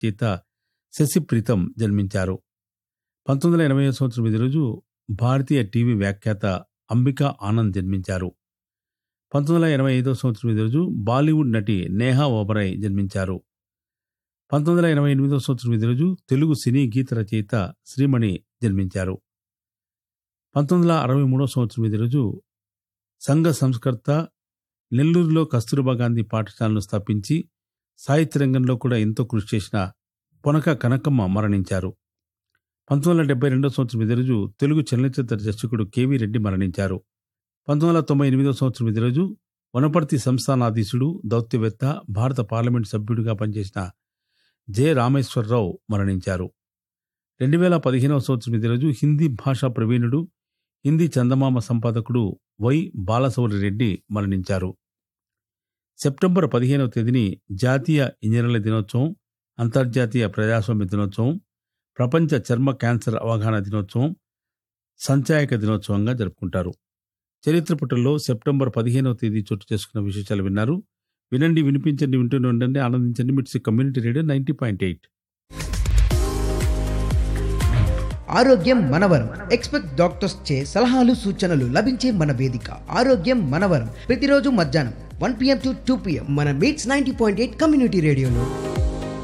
రచయిత శశిప్రీతం జన్మించారు పంతొమ్మిది వందల ఎనభై సంవత్సరం ఇదే రోజు భారతీయ టీవీ వ్యాఖ్యాత అంబికా ఆనంద్ జన్మించారు పంతొమ్మిది వందల ఎనభై ఐదో సంవత్సరం ఇదే రోజు బాలీవుడ్ నటి నేహా ఓబరాయ్ జన్మించారు పంతొమ్మిది వందల ఎనభై ఎనిమిదో సంవత్సరం ఇదే రోజు తెలుగు సినీ గీత రచయిత శ్రీమణి జన్మించారు పంతొమ్మిది వందల అరవై మూడో సంవత్సరం ఇదే రోజు సంఘ సంస్కర్త నెల్లూరులో కస్తూర్బా గాంధీ పాఠశాలను స్థాపించి సాహిత్య రంగంలో కూడా ఎంతో కృషి చేసిన పొనక కనకమ్మ మరణించారు పంతొమ్మిది వందల డెబ్బై రెండో సంవత్సరం ఇదే రోజు తెలుగు చలనచిత్ర దర్శకుడు కెవి రెడ్డి మరణించారు పంతొమ్మిది వందల తొంభై ఎనిమిదో సంవత్సరం ఇదే రోజు వనపర్తి సంస్థానాధీశుడు దౌత్యవేత్త భారత పార్లమెంట్ సభ్యుడిగా పనిచేసిన జె రామేశ్వరరావు మరణించారు రెండు వేల పదిహేనవ సంవత్సరం ఇదే రోజు హిందీ భాషా ప్రవీణుడు హిందీ చందమామ సంపాదకుడు వై బాలసౌరి రెడ్డి మరణించారు సెప్టెంబర్ పదిహేనవ తేదీని జాతీయ ఇంజనీర్ల దినోత్సవం అంతర్జాతీయ ప్రజాస్వామ్య దినోత్సవం ప్రపంచ చర్మ క్యాన్సర్ అవగాహన దినోత్సవం సంచాయక దినోత్సవంగా జరుపుకుంటారు చరిత్ర పుటల్లో సెప్టెంబర్ పదిహేనవ తేదీ చోటు చేసుకున్న విశేషాలు విన్నారు వినండి వినిపించండి వింటూనే ఉండండి ఆనందించండి MITS community radio ninety point eight ఆరోగ్యం మనవరం ఎక్స్పెక్ట్ డాక్టర్స్ చే సలహాలు సూచనలు లభించే మన వేదిక ఆరోగ్యం మనవరం ప్రతిరోజు మధ్యాహ్నం one PM to two PM మన MITS ninety point eight community రేడియోలో